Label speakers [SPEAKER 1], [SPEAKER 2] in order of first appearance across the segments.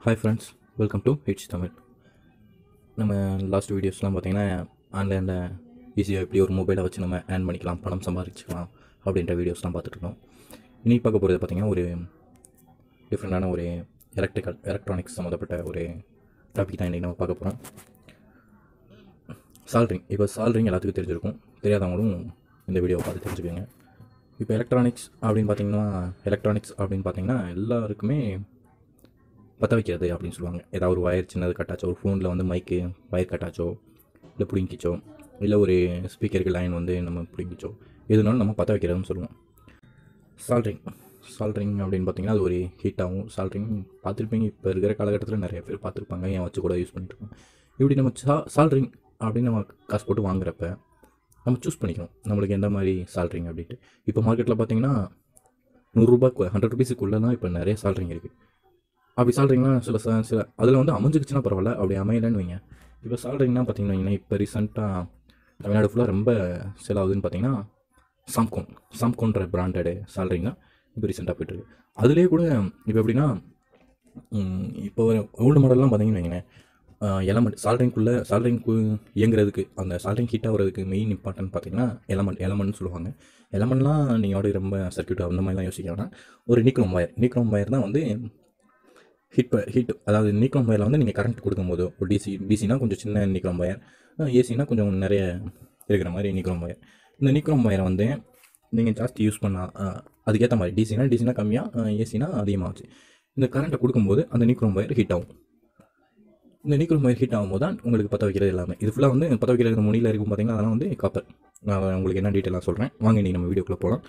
[SPEAKER 1] Hi friends welcome to H Tamil நம்ம last வீடியோஸ்லாம் பார்த்தீங்கன்னா ஆன்லைனில் ஈஸியாக எப்படி ஒரு மொபைலை வச்சு நம்ம ஏர்ன் பண்ணிக்கலாம் பணம் சம்பாதிச்சுக்கலாம் அப்படின்ற வீடியோஸ்லாம் பார்த்துட்டு இருக்கோம் இன்றைக்கி பார்க்க போகிறது பார்த்திங்கன்னா ஒரு டிஃப்ரெண்ட்டான ஒரு எலக்ட்ரிக்கல் எலக்ட்ரானிக்ஸ் சம்மந்தப்பட்ட ஒரு டாபிக் தான் இன்றைக்கி நம்ம பார்க்க போகிறோம் சால்ட்ரிங் இப்போ சால்ட்ரிங் எல்லாத்துக்கும் தெரிஞ்சிருக்கும் தெரியாதவங்களும் இந்த வீடியோவை பார்த்து தெரிஞ்சுக்கோங்க இப்போ எலக்ட்ரானிக்ஸ் அப்படின்னு பார்த்தீங்கன்னா எலக்ட்ரானிக்ஸ் அப்படின்னு பார்த்தீங்கன்னா எல்லாருக்குமே பற்ற வைக்கிறது அப்படின்னு சொல்லுவாங்க ஏதாவது ஒரு ஒயர் சின்னது கட்டாச்சோ ஒரு ஃபோனில் வந்து மைக்கு ஒயர் கட்டாச்சோ இல்லை பிடுங்கிச்சோ இல்லை ஒரு ஸ்பீக்கருக்கு லைன் வந்து நம்ம பிடுங்கிச்சோ எதுனாலும் நம்ம பற்ற வைக்கிறதுன்னு சொல்லுவோம் சால்ட்ரிங் சால்ட்ரிங் அப்படின்னு பார்த்தீங்கன்னா அது ஒரு ஹீட் ஆகும் சால்ட்ரிங் பார்த்துருப்பீங்க இப்போ இருக்கிற காலகட்டத்தில் நிறைய பேர் பார்த்துருப்பாங்க ஏன் வச்சு கூட யூஸ் பண்ணிட்டு இருக்கோம் இப்படி நம்ம சா சால்ட்ரிங் அப்படின்னு நம்ம காசு போட்டு வாங்குறப்ப நம்ம சூஸ் பண்ணிக்கணும் நம்மளுக்கு எந்த மாதிரி சால்ட்ரிங் அப்படின்ட்டு இப்போ மார்க்கெட்டில் பார்த்தீங்கன்னா நூறுரூபா ஹண்ட்ரட் ருபீஸுக்குள்ளே தான் இப்போ நிறைய சால்ட்ரிங் இருக்குது அப்படி சால்ட்ரிங்னா சில ச- சில அதில் வந்து அமைஞ்சிருச்சுன்னா பரவாயில்ல அப்படி அமையலைன்னு வைங்க இப்போ சால்ட்ரிங்னா பார்த்தீங்கன்னா இப்போ ரீசெண்டாக தமிழ்நாடு ஃபுல்லாக ரொம்ப சேல் ஆகுதுன்னு பார்த்தீங்கன்னா சாம்கோன் சாம்கோன்ற பிராண்டடு சால்ட்ரிங் தான் இப்போ ரீசெண்டாக போயிட்டுருக்கு அதுலேயே கூட இப்போ எப்படின்னா ம், இப்போ ஓல்டு மாடல்லாம் பார்த்தீங்கன்னு வைங்களேன் எலமெண்ட் சால்ட்ரிங்குள்ளே சால்ட்ரிங்க்கு இயங்குறதுக்கு அந்த சால்ட்ரிங் ஹீட் ஆகிறதுக்கு மெயின் இம்பார்ட்டன்ட் பார்த்தீங்கன்னா எலமெண்ட் எலமெண்ட்னு சொல்லுவாங்க எலமெண்ட்லாம் நீங்கள் ஆடி ரொம்ப சர்க்யூட் அந்த மாதிரிலாம் யோசிக்க வேணாம் ஒரு நிக்ரோம் வயர் நிக்ரோம் வயர் தான் வந்து ஹீட் ஹீட் அதாவது நீக்ரோம் வயரில் வந்து நீங்கள் கரண்ட் கொடுக்கும்போது ஒரு டிசி டிசினா கொஞ்சம் சின்ன நீக்ரோம் வயர் ஏசினா கொஞ்சம் நிறைய இருக்கிற மாதிரி நீக்ரோம் வயர் இந்த நீக்ரோம் வயரை வந்து நீங்கள் ஜாஸ்தி யூஸ் பண்ணால் அதுக்கேற்ற மாதிரி டிசினா டிசினா கம்மியாக ஏசினா அதிகமாகச்சு இந்த கரண்ட்டை கொடுக்கும்போது அந்த நீக்ரோம் வயர் ஹீட் ஆகும் இந்த நீக்ரோம் வயர் ஹீட் ஆகும்போது தான் உங்களுக்கு பற்ற வைக்கிறது எல்லாமே இது ஃபுல்லாக வந்து பற்ற வைக்கிறது முனியில் இருக்கும் பார்த்தீங்கன்னா அதெல்லாம் வந்து காப்பர் நான் உங்களுக்கு என்ன டீட்டெயிலாக சொல்கிறேன் வாங்க நீங்கள் நம்ம வீடியோக்குள்ளே போகலாம்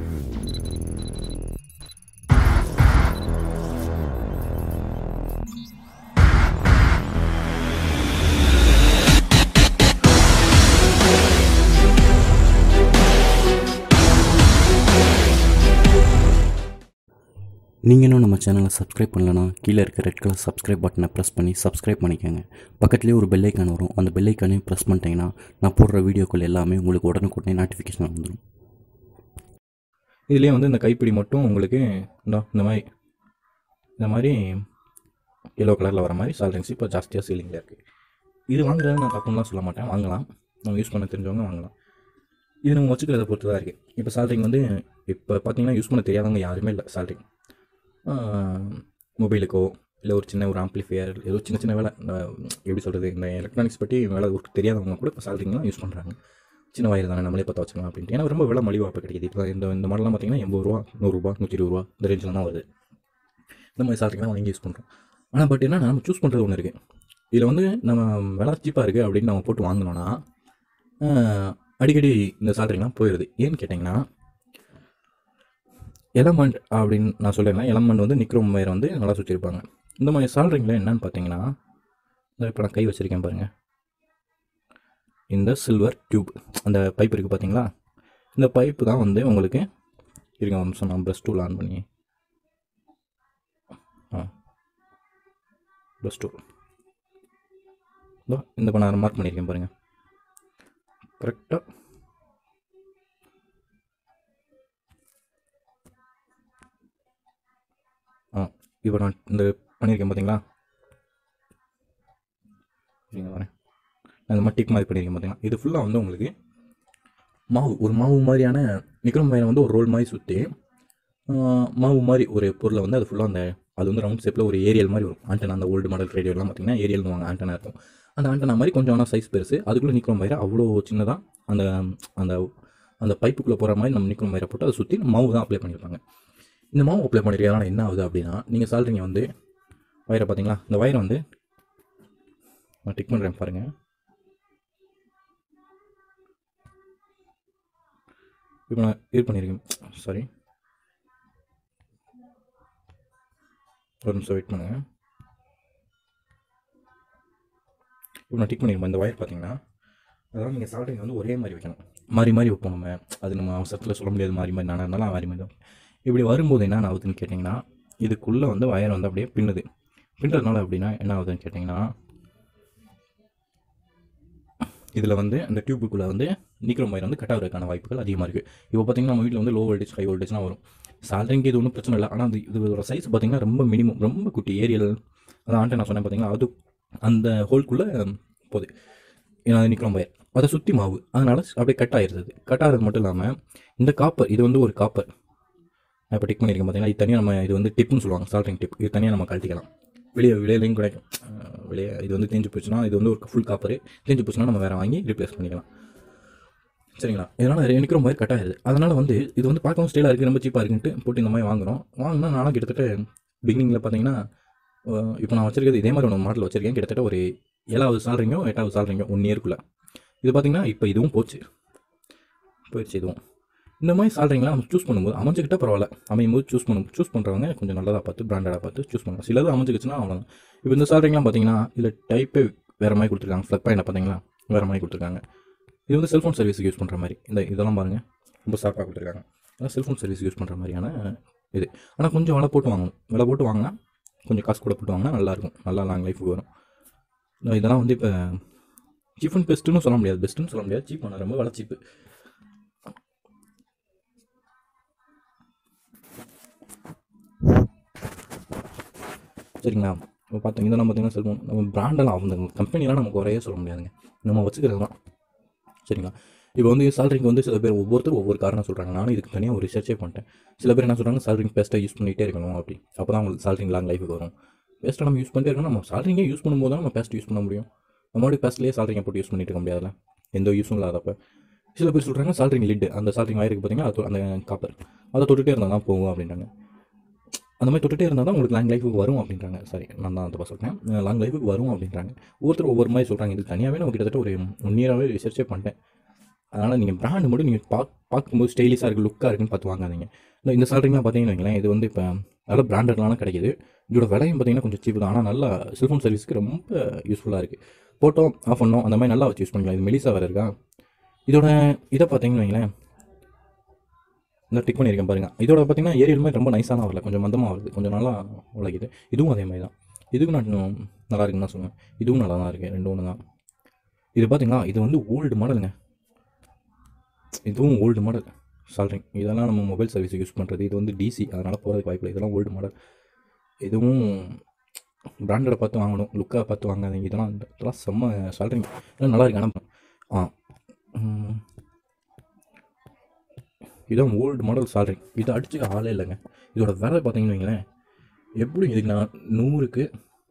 [SPEAKER 2] நீங்கள் இன்னும் நம்ம சேனலை சப்ஸ்கிரைப் பண்ணலனா கீழே இருக்க ரெட் கலர் சப்ஸ்கிரைப் பட்டனை ப்ரெஸ் பண்ணி சப்ஸ்கிரைப் பண்ணிக்கோங்க பக்கத்துலேயே ஒரு பெல் ஐக்கான் வரும் அந்த பெல் ஐக்கானையும் ப்ரெஸ் பண்ணிட்டீங்கன்னா நான் போடுற வீடியோக்கள் எல்லாமே உங்களுக்கு உடனுக்குடனே நோட்டிஃபிகேஷன் வந்துடும்
[SPEAKER 1] இதுலேயே வந்து இந்த கைப்பிடி மட்டும் உங்களுக்கு இந்தா இந்த மாதிரி இந்த மாதிரி எல்லோ கலரில் வர மாதிரி சால்ட்ரிங்ஸ் இப்போ ஜாஸ்தியாக சீலிங்கில் இருக்குது இது வாங்குறது நான் தப்புலாம் சொல்ல மாட்டேன் வாங்கலாம் நம்ம யூஸ் பண்ண தெரிஞ்சவங்க வாங்கலாம் இது நம்ம வச்சுக்கிறத பொறுத்து தான் இருக்குது இப்போ சால்ட்ரிங் வந்து இப்போ பார்த்தீங்கன்னா யூஸ் பண்ண தெரியாதவங்க யாருமே இல்லை சால்ட்ரிங் மொபைலுக்கோ இல்லை ஒரு சின்ன ஒரு ஆம்ப்ளிஃபையர் ஏதோ சின்ன சின்ன வேலை இந்த எப்படி சொல்கிறது இந்த எலக்ட்ரானிக்ஸ் பற்றி வேலை ஒர்க் தெரியாதவங்க கூட இப்போ சால்ட்ரிங்லாம் யூஸ் பண்ணுறாங்க சின்ன வயர் தானே நம்மளே பற்ற வச்சுக்கலாம் அப்படின்ட்டு ஏன்னா ரொம்ப விலை மலிவாக இப்போ கிடைக்குது இப்போ இந்த இந்த மாடலாம் பார்த்தீங்கன்னா எண்பது ரூபா நூறுரூபா நூற்றி இருபது ரூபா இந்த ரேஞ்சில் தான் வருது இந்த மாதிரி சால்ட்ரிங் தான் வாங்கி யூஸ் பண்ணுறோம் ஆனால் பட் என்ன நம்ம சூஸ் பண்ணுறது ஒன்று இருக்குது இதில் வந்து நம்ம விலை சீப்பாக இருக்குது அப்படின்னு நம்ம போட்டு வாங்கினோன்னா ஆஹ், அடிக்கடி இந்த சால்ட்ரிங்லாம் போயிடுது ஏன்னு கேட்டிங்கன்னா எலமெண்ட் அப்படின்னு நான் சொல்லிடுறேன் எலமெண்ட் வந்து நிக்ரோம் வயர் வந்து நல்லா சுற்றிருப்பாங்க இந்த மாதிரி சால்ட்ரிங்கில் என்னன்னு பார்த்தீங்கன்னா இந்த இப்போ நான் கை வச்சுருக்கேன் பாருங்கள் இந்த சில்வர் டியூப் அந்த பைப் இருக்குது பார்த்தீங்களா இந்த பைப்பு தான் வந்து உங்களுக்கு இருங்க ஒரு நிமிஷம் நான் ப்ளஸ் டூவில் ஆன் பண்ணி ஆ ப்ளஸ் டூ இதோ இந்த இப்போ நான் மார்க் பண்ணியிருக்கேன் பாருங்கள் கரெக்டாக ஆ இப்போ நான் இந்த பண்ணியிருக்கேன் பார்த்தீங்களா சரிங்க வரேன் நான் இந்த மாதிரி டிக் மாதிரி பண்ணியிருக்கேன் பார்த்தீங்களா இது ஃபுல்லாக வந்து உங்களுக்கு மாவு ஒரு மாவு மாதிரியான விக்ரம் பையனை வந்து ஒரு ரோல் மாதிரி சுற்றி மாவு மாதிரி ஒரு பொருளை வந்து அது ஃபுல்லாக அந்த அது வந்து ரவுண்ட் ஷேப்பில் ஒரு ஏரியல் மாதிரி வரும் ஆண்டனா அந்த ஓல்டு மாடல் ரேடியோலாம் பார்த்தீங்கன்னா ஏரியல்னு வாங்க ஆண்டனா இருக்கும் அந்த ஆண்டனா மாதிரி கொஞ்சம் ஆனால் சைஸ் பெருசு அதுக்குள்ளே நிற்கிறோம் பயிரை அவ்வளோ சின்னதாக அந்த அந்த அந்த பைப்புக்குள்ளே போகிற மாதிரி நம்ம நிற்கிறோம் பயிரை போட்டு அதை சுற்றி மாவு தான் அப்ளை பண்ணியிருப்பாங்க இந்த மாவு அப்ளை பண்ணிருக்கனால என்ன ஆகுது அப்படின்னா நீங்கள் சால்ட்ரிங்க வந்து வயரை பார்த்தீங்களா இந்த வயரை வந்து நான் டிக் பண்ணுறேன் பாருங்கள் இப்போ நான் இது பண்ணியிருக்கேன் சாரி ஒரு நிமிஷம் வெயிட் பண்ணுங்க இப்போ நான் டிக் பண்ணியிருப்பேன் இந்த ஒயர் பார்த்தீங்கன்னா அதாவது நீங்கள் சால்ட்ரிங் வந்து ஒரே மாதிரி வைக்கணும் மாறி மாறி வைப்போம் நம்ம அது நம்ம அவசரத்தில் சொல்ல முடியாது மாறி மாறி நானாக இருந்தாலும் மாறி மாறி தான் இப்படி வரும்போது என்ன ஆகுதுன்னு கேட்டிங்கன்னா இதுக்குள்ளே வந்து வயர் வந்து அப்படியே பின்னுது பின்னுறதுனால அப்படின்னா என்ன ஆகுதுன்னு கேட்டிங்கன்னா இதில் வந்து அந்த டியூபுக்குள்ளே வந்து நிக்ரோம் வயர் வந்து கட் ஆகிறதுக்கான வாய்ப்புகள் அதிகமாக இருக்குது இப்போ பார்த்தீங்கன்னா நம்ம வீட்டில் வந்து லோ வோல்டேஜ் ஹை வோல்டேஜ்லாம் வரும் சாலரிங்க்கு இது ஒன்றும் பிரச்சனை இல்லை ஆனால் அது இதோட சைஸ் பார்த்தீங்கன்னா ரொம்ப மினிமம் ரொம்ப குட்டி ஏரியல் அந்த ஆண்டை நான் சொன்னேன் பார்த்தீங்களா அது அந்த ஹோல்குள்ளே போகுது ஏன்னா அது நிற்கிறோம் பயிர் அதை சுற்றி மாவு அதனால் அப்படியே கட் ஆயிடுது கட் ஆகிறது மட்டும் இல்லாமல் இந்த காப்பர் இது வந்து ஒரு காப்பர் நான் இப்போ டிக் பண்ணியிருக்கேன் பார்த்தீங்கன்னா இது தனியாக நம்ம இது வந்து டிப்னு சொல்லுவாங்க சால்ட்ரிங் டிப் இது தனியாக நம்ம கழட்டிக்கலாம் வெளியே வெளியிலையும் கிடைக்கும் அஹ் வெளியே இது வந்து தேஞ்சு போச்சுன்னா இது வந்து ஒரு ஃபுல் காப்பர் தேஞ்சு போச்சுன்னா நம்ம வேறு வாங்கி ரீப்ளேஸ் பண்ணிக்கலாம் சரிங்களா இதனால் எனக்கு ரொம்ப கட் ஆகுது அதனால் வந்து இது வந்து பார்க்கவும் ஸ்டைலாக இருக்குது ரொம்ப சீப்பாக இருக்குன்ட்டு போட்டு இந்த மாதிரி வாங்குறோம் வாங்கினா நானும் கிட்டத்தட்ட பிகினிங்கில் பார்த்தீங்கன்னா அஹ் இப்போ நான் வச்சிருக்கிறது இதே மாதிரி ஒன்று மாடல் வச்சிருக்கேன் கிட்டத்தட்ட ஒரு ஏழாவது சாலரிங்கோ எட்டாவது சாலரிங்கோ ஒன் இயர்க்குள்ளே இது பார்த்தீங்கன்னா இப்போ இதுவும் போச்சு போயிடுச்சு இதுவும் இந்த மாதிரி சாலரிங்களாம் நம்ம சூஸ் பண்ணும்போது அமைஞ்சுக்கிட்டா பரவாயில்ல அமையும் போது சூஸ் பண்ணும் சூஸ் பண்ணுறவங்க கொஞ்சம் நல்லதாக பார்த்து பிராண்டடாக பார்த்து சூஸ் பண்ணுவாங்க சிலது அமைஞ்சிக்கிச்சுன்னா அவ்வளோதான் இப்போ இந்த சாலரிங்லாம் பார்த்தீங்கன்னா இதில் டைப்பே வேறு மாதிரி கொடுத்துருக்காங்க ஃப்ளக் பாயிண்ட் பார்த்தீங்களா வேறு மாதிரி கொடுத்துருக்காங்க இது வந்து செல்ஃபோன் சர்வீஸுக்கு யூஸ் பண்ணுற மாதிரி இந்த இதெல்லாம் பாருங்கள் ரொம்ப ஷார்ப்பாக கொடுத்துருக்காங்க அதெல்லாம் செல்ஃபோன் சர்வீஸ் யூஸ் பண்ணுற மாதிரியான இது ஆனால் கொஞ்சம் விலை போட்டு வாங்கணும் விலை போட்டு வாங்கினா கொஞ்சம் காசு கூட போட்டு வாங்கினா நல்லாயிருக்கும் நல்லா லாங் லைஃபுக்கு வரும் இந்த இதெல்லாம் வந்து இப்போ சீப் அண்ட் பெஸ்ட்டுன்னு சொல்ல முடியாது பெஸ்ட்டுன்னு சொல்ல முடியாது சீப் பண்ண ரொம்ப விலை சீப்பு சரிங்களா இப்போ பார்த்தீங்க இதெல்லாம் பார்த்தீங்கன்னா செல்ஃபோன் நம்ம பிராண்டெல்லாம் அந்த கம்பெனிலாம் நமக்கு குறையே சொல்ல முடியாதுங்க நம்ம வச்சுக்கிறது தான் சரிங்களா இப்போ வந்து சேலரிக்கு வந்து சில பேர் ஒவ்வொருத்தரும் ஒவ்வொரு காரணம் சொல்கிறாங்க நானும் இதுக்கு தனியாக ஒரு ரிசர்ச்சே பண்ணிட்டேன் சில பேர் என்ன சொல்கிறாங்க சேலரிங் பெஸ்ட்டாக யூஸ் பண்ணிகிட்டே இருக்கணும் அப்படி அப்போ தான் உங்களுக்கு சேலரிங் லாங் லைஃபுக்கு வரும் பெஸ்ட்டாக நம்ம யூஸ் பண்ணிட்டே இருக்கணும் நம்ம சேலரிங்கே யூஸ் பண்ணும்போது தான் நம்ம பெஸ்ட் யூஸ் பண்ண முடியும் நம்மளோட பெஸ்ட்லேயே சேலரிங்கை போட்டு யூஸ் பண்ணிட்டு இருக்க முடியாதுல்ல எந்த யூஸும் இல்லாதப்ப சில பேர் சொல்கிறாங்க சேலரிங் லிட் அந்த சேலரிங் வயருக்கு பார்த்தீங்கன்னா அது அந்த காப்பர் அதை தொட்டுட்டே இருந்தால் தான் போகும் அப்படின்றாங்க அந்த மாதிரி தொட்டுட்டே இருந்தால் தான் உங்களுக்கு லாங் லைஃபுக்கு வரும் அப்படின்றாங்க சரி நான் தான் தப்பா சொல்கிறேன் லாங் லைஃபுக்கு வரும் அப்படின்றாங்க ஒவ்வொருத்தர் ஒவ்வொரு மாதிரி சொல்கிறாங்க இது தனியாகவே நம்ம கிட்டத்தட்ட ஒரு ஒன் இயராகவே ரிசர்ச்சே பண்ணிட்டேன் அதனால் நீங்கள் பிராண்டு மட்டும் நீங்கள் பாக் பார்க்கும்போது ஸ்டைலிஷாக இருக்குது லுக்காக இருக்குன்னு பார்த்து வாங்காதீங்க இந்த இந்த சாலரிங்லாம் பார்த்தீங்கன்னு வைங்களேன் இது வந்து இப்போ நல்ல பிராண்டட்லாம் கிடைக்குது இதோட விலையும் பார்த்தீங்கன்னா கொஞ்சம் சீப்பு தான் ஆனால் நல்லா செல்ஃபோன் சர்வீஸ்க்கு ரொம்ப யூஸ்ஃபுல்லாக இருக்குது போட்டோம் ஆஃப் பண்ணோம் அந்த மாதிரி நல்லா வச்சு யூஸ் பண்ணிக்கலாம் இது மெலிசா வேறு இருக்கா இதோட இதை பார்த்தீங்கன்னு வைங்களேன் இந்த டிக் பண்ணியிருக்கேன் பாருங்க இதோட பார்த்தீங்கன்னா ஏரியல் மாதிரி ரொம்ப நைஸான வரல கொஞ்சம் மந்தமாக வருது கொஞ்சம் நல்லா உழைக்குது இதுவும் அதே மாதிரி தான் இதுவும் நான் இன்னும் நல்லா இருக்குன்னு தான் சொல்லுவேன் இதுவும் நல்லா தான் இருக்குது ரெண்டு ஒன்று தான் இது பார்த்தீங்களா இது வந்து ஓல்டு மாடலுங்க இதுவும் ஓல்டு மாடல் சால்ரிங் இதெல்லாம் நம்ம மொபைல் சர்வீஸ் யூஸ் பண்ணுறது இது வந்து டிசி அதனால் போகிறதுக்கு வாய்ப்பு இல்லை இதெல்லாம் ஓல்டு மாடல் இதுவும் பிராண்டடை பார்த்து வாங்கணும் லுக்காக பார்த்து வாங்காதீங்க இதெல்லாம் இதெல்லாம் செம்ம சால்ரிங் இதெல்லாம் நல்லா இருக்கு ஆனால் ஆ ம். இதான் ஓல்டு மாடல் சால்ரிங் இதை அடிச்சுக்க ஆளே இல்லைங்க இதோட விலை பார்த்தீங்கன்னு வைங்களேன் எப்படி இதுக்கு நான் நூறுக்கு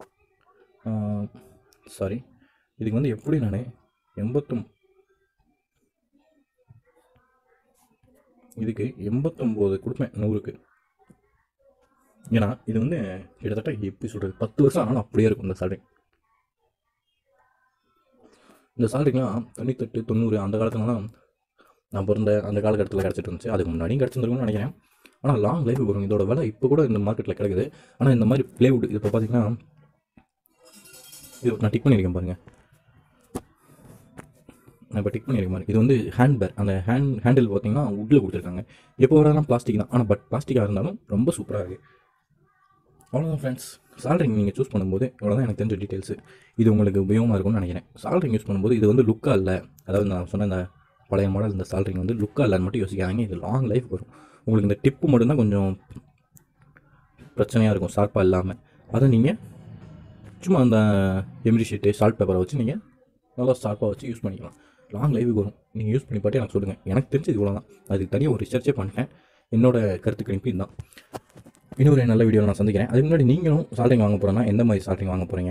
[SPEAKER 1] சாரி இதுக்கு வந்து எப்படி நான் எண்பத்தொம் இதுக்கு எண்பத்தொம்போது கொடுப்பேன் நூறுக்கு ஏன்னா இது வந்து கிட்டத்தட்ட எப்படி சொல்கிறது பத்து வருஷம் ஆனாலும் அப்படியே இருக்கும் இந்த சால்ரிங் இந்த சால்ரிங்லாம் தொண்ணூத்தெட்டு தொண்ணூறு அந்த காலத்துலலாம் நான் பிறந்த அந்த காலகட்டத்தில் கிடச்சிட்டு இருந்துச்சு அதுக்கு முன்னாடியும் கிடச்சிருந்துருக்கும்னு நினைக்கிறேன் ஆனால் லாங் லைஃப் வரும் இதோட விலை இப்போ கூட இந்த மார்க்கெட்டில் கிடைக்குது ஆனால் இந்த மாதிரி பிளேவுட் இது இப்போ பார்த்தீங்கன்னா இது நான் டிக் பண்ணியிருக்கேன் பாருங்கள் நான் இப்போ டிக் பண்ணியிருக்கேன் பாருங்க இது வந்து ஹேண்ட் பேர் அந்த ஹேண்ட் ஹேண்டில் பார்த்தீங்கன்னா உட்டில் கொடுத்துருக்காங்க எப்போ வரலாம் பிளாஸ்டிக் தான் ஆனால் பட் பிளாஸ்டிக்காக இருந்தாலும் ரொம்ப சூப்பராக இருக்குது அவ்வளோதான் ஃப்ரெண்ட்ஸ் சால்ரிங் நீங்கள் சூஸ் பண்ணும்போது இவ்வளோதான் எனக்கு தெரிஞ்ச டீட்டெயில்ஸு இது உங்களுக்கு உபயோகமாக இருக்கும்னு நினைக்கிறேன் சால்ரிங் யூஸ் பண்ணும்போது இது வந்து லுக்காக இல்லை அதாவது நான் சொன்ன இந்த பழைய மாடல் இந்த சால்ரிங் வந்து லுக்காக இல்லைன்னு மட்டும் யோசிக்காதீங்க இது லாங் லைஃப் வரும் உங்களுக்கு இந்த டிப்பு மட்டும்தான் கொஞ்சம் பிரச்சனையாக இருக்கும் ஷார்ப்பாக இல்லாமல் அதை நீங்கள் சும்மா அந்த எம்ரி ஷீட்டு சால்ட் பேப்பரை வச்சு நீங்கள் நல்லா ஷார்ப்பாக வச்சு யூஸ் பண்ணிக்கலாம் லாங் லைஃபுக்கு வரும் நீங்கள் யூஸ் பண்ணி பார்த்து எனக்கு சொல்லுங்கள் எனக்கு தெரிஞ்சது இவ்வளோ தான் அதுக்கு தனியாக ஒரு ரிசர்ச்சே பண்ணிட்டேன் என்னோட கருத்து கணிப்பு இதுதான் இன்னொரு நல்ல வீடியோவில் நான் சந்திக்கிறேன் அதுக்கு முன்னாடி நீங்களும் சால்ட்ரிங் வாங்க போகிறோன்னா எந்த மாதிரி சால்ட்ரிங் வாங்க போகிறீங்க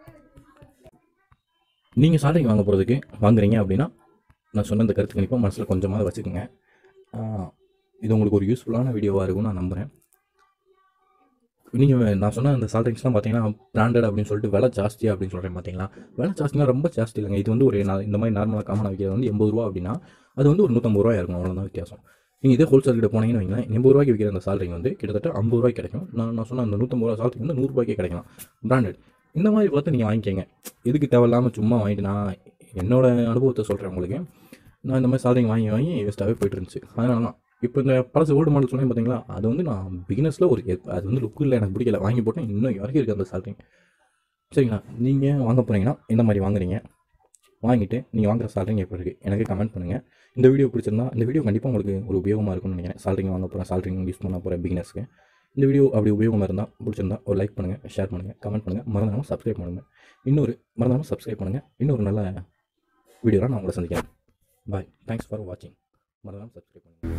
[SPEAKER 1] நீங்கள் சால்ட்ரிங் வாங்க போகிறதுக்கு வாங்குறீங்க அப்படின்னா நான் சொன்ன இந்த கருத்து கணிப்பை மனசில் கொஞ்சமாவது வச்சுக்கோங்க ஆஹ் இது உங்களுக்கு ஒரு யூஸ்ஃபுல்லான வீடியோவாக இருக்கும்னு நான் நம்புகிறேன் நீங்கள் நான் சொன்ன அந்த சால்ட்ரிங்ஸ்லாம் பார்த்தீங்கன்னா பிராண்டட் அப்படின்னு சொல்லிட்டு விலை ஜாஸ்தி அப்படின்னு சொல்கிறேன் பார்த்தீங்களா விலை ஜாஸ்தினா ரொம்ப ஜாஸ்தி இல்லைங்க இது வந்து ஒரு நான் இந்த மாதிரி நார்மலாக காமனாக விற்கிறது வந்து எண்பது ரூபா அப்படின்னா அது வந்து ஒரு நூற்றம்பது ரூபாய் இருக்கும் அவ்வளோதான் வித்தியாசம் நீங்கள் இதே ஹோல்சேல் கிட்ட போனீங்கன்னு வைங்களேன் எண்பது ரூபாய்க்கு விற்கிற அந்த சால்ரிங் வந்து கிட்டத்தட்ட ஐம்பது ரூபாய்க்கு கிடைக்கும் நான் நான் சொன்ன அந்த நூற்றம்பது ரூபா சால்ரிங் வந்து நூறுரூபாய்க்கே கிடைக்கலாம் பிராண்டட் இந்த மாதிரி பார்த்து நீங்கள் வாங்கிக்கங்க எதுக்கு தேவையில்லாமல் சும்மா வாங்கிட்டு நான் என்னோட அனுபவத்தை சொல்கிறேன் உங்களுக்கு நான் இந்த மாதிரி சால்ரிங் வாங்கி வாங்கி வேஸ்ட்டாகவே போயிட்டு இருந்துச்சு அதனால தான் இப்போ இந்த பழசு ஓல்டு மாடல் சொன்னேன் பார்த்தீங்களா அது வந்து நான் பிகினஸில் ஒரு எப்- அது வந்து லுக்கு இல்லை எனக்கு பிடிக்கல வாங்கி போட்டேன் இன்னும் வரைக்கும் இருக்குது அந்த சால்ரிங் சரிங்களா நீங்கள் வாங்க போகிறீங்கன்னா இந்த மாதிரி வாங்குறீங்க வாங்கிட்டு நீங்கள் வாங்குற சால்ரிங் எப்படி இருக்குது எனக்கு கமெண்ட் பண்ணுங்கள் இந்த வீடியோ பிடிச்சிருந்தா இந்த வீடியோ கண்டிப்பாக உங்களுக்கு ஒரு உபயோகமாக இருக்கும்னு நினைக்கிறேன் சால்ரிங் வாங்க போகிறேன் சால்ரிங் யூஸ் பண்ண போகிறேன் பிகினர்ஸ்க்கு இந்த வீடியோ அப்படி உபயோகமாக இருந்தால் பிடிச்சிருந்தா ஒரு லைக் பண்ணுங்கள் ஷேர் பண்ணுங்கள் கமெண்ட் பண்ணுங்கள் மறந்தாலும் சப்ஸ்கிரைப் பண்ணுங்கள் இன்னொரு மறந்தாலும் சப்ஸ்கிரைப் பண்ணுங்கள் இன்னொரு நல்ல வீடியோவில் நான் உங்களை சந்திக்கிறேன் பாய் தேங்க்ஸ் ஃபார் வாட்சிங் மறந்தாலும் சப்ஸ்கிரைப் பண்ணுங்கள்